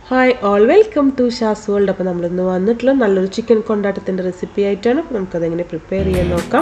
hi all welcome to Shaz world അപ്പോൾ നമ്മളിന്ന് വന്നിട്ടുള്ള നല്ലൊരു ചിക്കൻ കൊണ്ടാട്ടത്തിൻ്റെ റെസിപ്പി ആയിട്ടാണ് അപ്പോൾ നമുക്കതെങ്ങനെ പ്രിപ്പയർ ചെയ്യാൻ നോക്കാം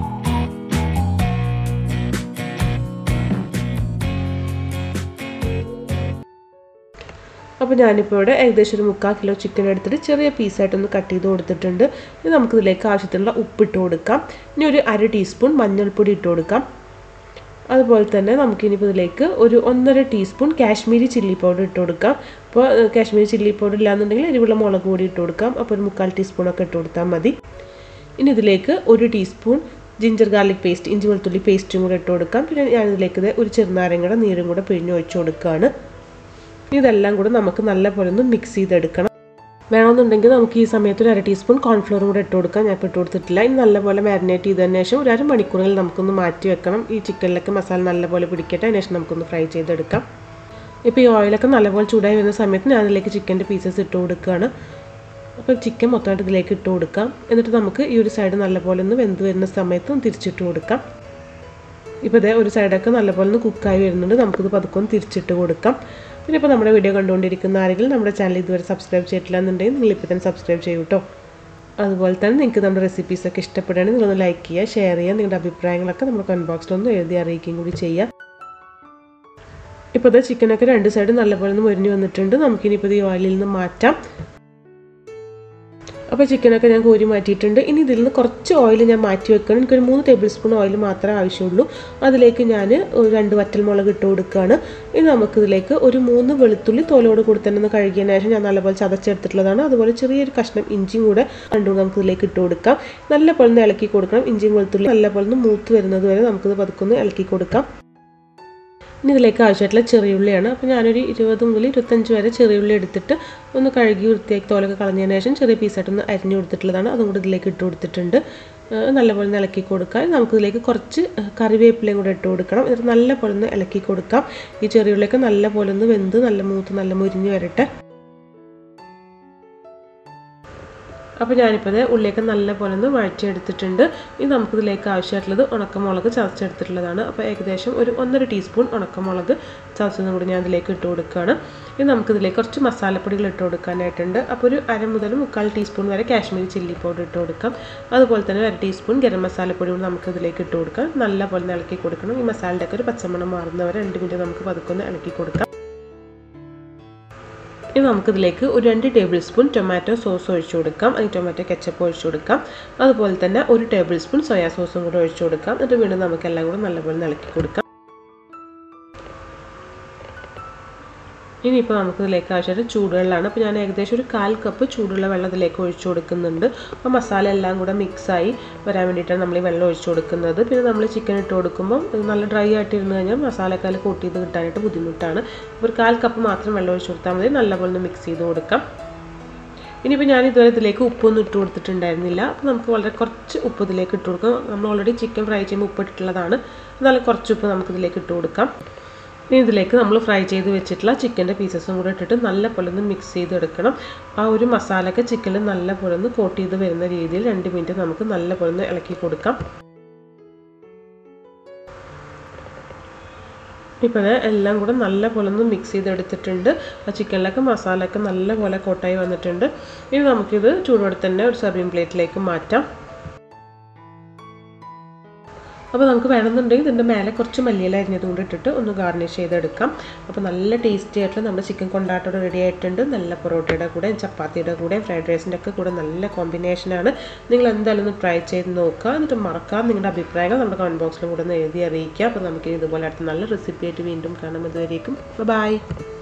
അപ്പോൾ ഞാനിപ്പോൾ ഇവിടെ ഏകദേശം ഒരു മുക്കാൽ കിലോ ചിക്കൻ എടുത്തിട്ട് ചെറിയ പീസായിട്ടൊന്ന് കട്ട് ചെയ്ത് കൊടുത്തിട്ടുണ്ട് ഇനി നമുക്കിതിലേക്ക് ആവശ്യത്തിനുള്ള ഉപ്പിട്ട് കൊടുക്കാം ഇനി ഒരു അര ടീസ്പൂൺ മഞ്ഞൾപ്പൊടി ഇട്ട് കൊടുക്കാം അതുപോലെ തന്നെ നമുക്കിനിപ്പോൾ ഇതിലേക്ക് ഒരു ഒന്നര ടീസ്പൂൺ കാശ്മീരി ചില്ലി പൗഡർ ഇട്ട് കൊടുക്കാം അപ്പോൾ കാശ്മീരി ചില്ലി പൗഡർ ഇല്ലാന്നുണ്ടെങ്കിൽ എരിവുള്ള മുളക് പൊടി ഇട്ട് കൊടുക്കാം അപ്പോൾ ഒരു മുക്കാൽ ടീസ്പൂണൊക്കെ ഇട്ട് കൊടുത്താൽ മതി ഇനി ഇതിലേക്ക് ഒരു ടീസ്പൂൺ ജിഞ്ചർ ഗാർലിക് പേസ്റ്റ് ഇഞ്ചി വെളുത്തുള്ളി പേസ്റ്റും കൂടെ ഇട്ട് കൊടുക്കാം പിന്നെ ഞാനിതിലേക്ക് ഒരു ചെറുനാരങ്ങയുടെ നീരും കൂടെ പിഴിഞ്ഞ് ഒഴിച്ച് കൊടുക്കുകയാണ് ഇതെല്ലാം കൂടെ നമുക്ക് നല്ലപോലെ ഒന്ന് മിക്സ് ചെയ്തെടുക്കണം വേണമെന്നുണ്ടെങ്കിൽ നമുക്ക് ഈ സമയത്ത് ഒരു അര ടീസ്പൂൺ കോൺഫ്ലോറും കൂടെ ഇട്ട് കൊടുക്കാം ഞാൻ ഇപ്പോൾ ഇട്ട് കൊടുത്തിട്ടില്ല ഇനി നല്ലപോലെ മാരിനേറ്റ് ചെയ്തതിന് ശേഷം ഒരു അര മണിക്കൂറിൽ നമുക്കൊന്ന് മാറ്റി വെക്കണം ഈ ചിക്കനിലൊക്കെ മസാല നല്ലപോലെ പിടിക്കട്ടെ അതിന് ശേഷം നമുക്കൊന്ന് ഫ്രൈ ചെയ്തെടുക്കാം ഇപ്പോൾ ഈ ഓയിലൊക്കെ നല്ലപോലെ ചൂടായി വരുന്ന സമയത്ത് ഞാൻ അതിലേക്ക് ചിക്കൻ്റെ പീസസ് ഇട്ട് കൊടുക്കുകയാണ് അപ്പോൾ ചിക്കൻ മൊത്തമായിട്ട് ഇതിലേക്ക് ഇട്ട് കൊടുക്കാം എന്നിട്ട് നമുക്ക് ഈ ഒരു സൈഡ് നല്ലപോലെ ഒന്ന് വെന്ത് വരുന്ന സമയത്ത് ഒന്ന് തിരിച്ചിട്ട് കൊടുക്കാം ഇപ്പോൾ ഇതേ ഒരു സൈഡൊക്കെ നല്ലപോലെ ഒന്ന് കുക്കായി വരുന്നുണ്ട് നമുക്കിത് പതുക്കെ ഒന്ന് തിരിച്ചിട്ട് കൊടുക്കാം പിന്നെ ഇപ്പോൾ നമ്മുടെ വീഡിയോ കണ്ടുകൊണ്ടിരിക്കുന്ന ആരെങ്കിലും നമ്മുടെ ചാനൽ ഇതുവരെ സബ്സ്ക്രൈബ് ചെയ്തിട്ടില്ല എന്നുണ്ടെങ്കിൽ നിങ്ങൾ ഇപ്പോൾ തന്നെ സബ്സ്ക്രൈബ് ചെയ്യൂ കേട്ടോ അതുപോലെ തന്നെ നിങ്ങൾക്ക് നമ്മുടെ റെസിപ്പീസൊക്കെ ഇഷ്ടപ്പെടുകയാണെങ്കിൽ നിങ്ങളൊന്ന് ലൈക്ക് ചെയ്യുക ഷെയർ ചെയ്യുക നിങ്ങളുടെ അഭിപ്രായങ്ങളൊക്കെ നമ്മുടെ കമൻറ്റ് ബോക്സിലൊന്ന് എഴുതി അറിയിക്കുകയും കൂടി ചെയ്യുക ഇപ്പോൾ ഇത് ചിക്കനൊക്കെ രണ്ട് സൈഡ് നല്ലപോലെ ഒന്ന് മുരിഞ്ഞ് വന്നിട്ടുണ്ട് നമുക്കിനിപ്പോൾ ഈ ഓയിലിൽ നിന്ന് മാറ്റാം അപ്പോൾ ചിക്കനൊക്കെ ഞാൻ കോരി മാറ്റിയിട്ടുണ്ട് ഇനി ഇതിൽ നിന്ന് കുറച്ച് ഓയിൽ ഞാൻ മാറ്റി വെക്കണം എനിക്കൊരു മൂന്ന് ടേബിൾ സ്പൂൺ ഓയിൽ മാത്രമേ ആവശ്യമുള്ളൂ അതിലേക്ക് ഞാൻ രണ്ട് വറ്റൽമുളക് ഇട്ട് കൊടുക്കുകയാണ് ഇനി നമുക്കിതിലേക്ക് ഒരു മൂന്ന് വെളുത്തുള്ളി തോലോട് കൂടി തന്നെ ഒന്ന് കഴുകിയതിന് ശേഷം ഞാൻ നല്ലപോലെ ചതച്ചെടുത്തിട്ടുള്ളതാണ് അതുപോലെ ചെറിയൊരു കഷ്ണം ഇഞ്ചിയും കൂടെ രണ്ടും നമുക്ക് ഇതിലേക്ക് ഇട്ട് കൊടുക്കാം നല്ലപോലെ ഒന്ന് ഇളക്കി കൊടുക്കണം ഇഞ്ചിയും വെളുത്തുള്ളി നല്ലപോലെ ഒന്ന് മൂത്ത് വരുന്നത് വരെ നമുക്കിത് പതുക്കൊന്ന് ഇളക്കി കൊടുക്കാം ഇനി ഇതിലേക്ക് ആവശ്യമായിട്ടുള്ള ചെറിയുള്ളിയാണ് അപ്പോൾ ഞാനൊരു ഇരുപത് മുതൽ ഇരുപത്തഞ്ച് വരെ ചെറിയുള്ളി എടുത്തിട്ട് ഒന്ന് കഴുകി വൃത്തിയാക്കി തോലൊക്കെ കളഞ്ഞതിന് ശേഷം ചെറിയ പീസായിട്ടൊന്ന് അരിഞ്ഞു കൊടുത്തിട്ടുള്ളതാണ് അതും കൂടി ഇതിലേക്ക് ഇട്ട് കൊടുത്തിട്ടുണ്ട് നല്ലപോലെ ഇളക്കി കൊടുക്കാം നമുക്കിതിലേക്ക് കുറച്ച് കറിവേപ്പിലയും കൂടെ ഇട്ട് കൊടുക്കണം എന്നിട്ട് നല്ലപോലെ ഒന്ന് ഇളക്കി കൊടുക്കാം ഈ ചെറിയുള്ളിയൊക്കെ നല്ലപോലെ ഒന്ന് വെന്ത് നല്ല മൂത്ത് നല്ല മുരിഞ്ഞ് വരട്ടെ അപ്പോൾ ഞാനിപ്പോൾ ഉള്ളിയൊക്കെ നല്ലപോലെ ഒന്ന് വഴറ്റിയെടുത്തിട്ടുണ്ട് ഇനി നമുക്കിതിലേക്ക് ആവശ്യമായിട്ടുള്ളത് ഉണക്കമുളക് ചതച്ചെടുത്തിട്ടുള്ളതാണ് അപ്പോൾ ഏകദേശം ഒരു ഒന്നര ടീസ്പൂൺ ഉണക്കമുളക് ചതച്ചതും കൂടി ഞാൻ ഇതിലേക്ക് ഇട്ട് കൊടുക്കുകയാണ് ഇനി നമുക്കിതിലേക്ക് കുറച്ച് മസാലപ്പൊടികൾ ഇട്ട് കൊടുക്കാനായിട്ടുണ്ട് അപ്പോൾ ഒരു അര മുതൽ മുക്കാൽ ടീസ്പൂൺ വരെ കാശ്മീരി ചില്ലി പൗഡർ ഇട്ട് കൊടുക്കാം അതുപോലെ തന്നെ അര ടീസ്പൂൺ ഗരം മസാലപ്പൊടി കൂടി നമുക്ക് ഇതിലേക്ക് ഇട്ട് കൊടുക്കാം നല്ലപോലെ ഇളക്കി കൊടുക്കണം ഈ മസാലയുടെ ഒക്കെ ഒരു പച്ചമണം മാറുന്നവരെ രണ്ട് മിനിറ്റ് നമുക്ക് പതുക്കൊന്ന് ഇളക്കി കൊടുക്കാം ഇനി നമുക്കിതിലേക്ക് ഒരു രണ്ട് ടേബിൾ സ്പൂൺ ടൊമാറ്റോ സോസ് ഒഴിച്ചു കൊടുക്കാം അതിന് ടൊമാറ്റോ കെച്ചപ്പ് ഒഴിച്ചു കൊടുക്കാം അതുപോലെ തന്നെ ഒരു ടേബിൾ സ്പൂൺ സോയാ സോസും കൂടെ ഒഴിച്ചു കൊടുക്കാം എന്നിട്ട് വീണ്ടും നമുക്കെല്ലാം കൂടെ നല്ലപോലെ ഇളക്കി കൊടുക്കാം ഇനിയിപ്പോൾ നമുക്കിതിലേക്ക് ആവശ്യമായിട്ട് ചൂടുവെള്ളമാണ് അപ്പോൾ ഞാൻ ഏകദേശം ഒരു കാൽ കപ്പ് ചൂടുള്ള വെള്ളം ഇതിലേക്ക് ഒഴിച്ചു കൊടുക്കുന്നുണ്ട് അപ്പോൾ മസാല എല്ലാം കൂടെ മിക്സായി വരാൻ വേണ്ടിയിട്ടാണ് നമ്മൾ ഈ വെള്ളം ഒഴിച്ചു കൊടുക്കുന്നത് പിന്നെ നമ്മൾ ചിക്കൻ ഇട്ട് കൊടുക്കുമ്പോൾ നല്ല ഡ്രൈ ആയിട്ട് ഇരുന്ന് കഴിഞ്ഞാൽ മസാലക്കാൽ കൂട്ടി ചെയ്ത് കിട്ടാനായിട്ട് ബുദ്ധിമുട്ടാണ് അപ്പോൾ ഒരു കാൽ കപ്പ് മാത്രം വെള്ളം ഒഴിച്ചു കൊടുത്താൽ മതി നല്ലപോലെ ഒന്ന് മിക്സ് ചെയ്ത് കൊടുക്കാം ഇനിയിപ്പോൾ ഞാൻ ഇതുവരെ ഇതിലേക്ക് ഉപ്പൊന്നും ഇട്ട് കൊടുത്തിട്ടുണ്ടായിരുന്നില്ല അപ്പോൾ നമുക്ക് വളരെ കുറച്ച് ഉപ്പ് ഇതിലേക്ക് ഇട്ട് കൊടുക്കാം നമ്മൾ ഓൾറെഡി ചിക്കൻ ഫ്രൈ ചെയ്യുമ്പോൾ ഉപ്പ് ഇട്ടിട്ടുള്ളതാണ് എന്നാലും കുറച്ച് ഉപ്പ് നമുക്ക് ഇതിലേക്ക് ഇട്ട് കൊടുക്കാം ഇനി ഇതിലേക്ക് നമ്മൾ ഫ്രൈ ചെയ്ത് വെച്ചിട്ടുള്ള ചിക്കൻ്റെ പീസസും കൂടെ ഇട്ടിട്ട് നല്ല പോലെ ഒന്ന് മിക്സ് ചെയ്തെടുക്കണം ആ ഒരു മസാലയൊക്കെ ചിക്കനിൽ നല്ല പോലെ ഒന്ന് കോട്ട് ചെയ്ത് വരുന്ന രീതിയിൽ രണ്ട് മിനിറ്റ് നമുക്ക് നല്ല പോലെ ഒന്ന് ഇളക്കി കൊടുക്കാം ഇപ്പോൾ എല്ലാം കൂടെ നല്ല പോലെ ഒന്ന് മിക്സ് ചെയ്തെടുത്തിട്ടുണ്ട് ആ ചിക്കനിലൊക്കെ മസാലയൊക്കെ നല്ല പോലെ കോട്ടായി വന്നിട്ടുണ്ട് ഇനി നമുക്കിത് ചൂടോടെ തന്നെ ഒരു സർവിങ് പ്ലേറ്റിലേക്ക് മാറ്റാം അപ്പോൾ നമുക്ക് വേണമെന്നുണ്ടെങ്കിൽ ഇതിൻ്റെ മേലെ കുറച്ച് മല്ലിയില അരിഞ്ഞത് കൊണ്ട് ഇട്ടിട്ട് ഒന്ന് ഗാർണിഷ് ചെയ്തെടുക്കാം അപ്പോൾ നല്ല ടേസ്റ്റി ആയിട്ടുള്ള നമ്മുടെ ചിക്കൻ കൊണ്ടാട്ടോടെ റെഡി ആയിട്ടുണ്ട് നല്ല പൊറോട്ടയുടെ കൂടെ ചപ്പാത്തിയുടെ കൂടെ ഫ്രൈഡ് റൈസിൻ്റെ ഒക്കെ കൂടെ നല്ല കോമ്പിനേഷനാണ് നിങ്ങൾ എന്തായാലും ഒന്ന് ട്രൈ ചെയ്ത് നോക്കുക എന്നിട്ട് മറക്കാം നിങ്ങളുടെ അഭിപ്രായങ്ങൾ നമ്മുടെ കമൻറ്റ് ബോക്സിലും കൂടെ ഒന്ന് എഴുതി അറിയിക്കുക അപ്പോൾ നമുക്ക് ഇതുപോലെ അടുത്ത നല്ല റെസിപ്പി ആയിട്ട് വീണ്ടും കാണാം ഇതുവരേക്കും ബൈ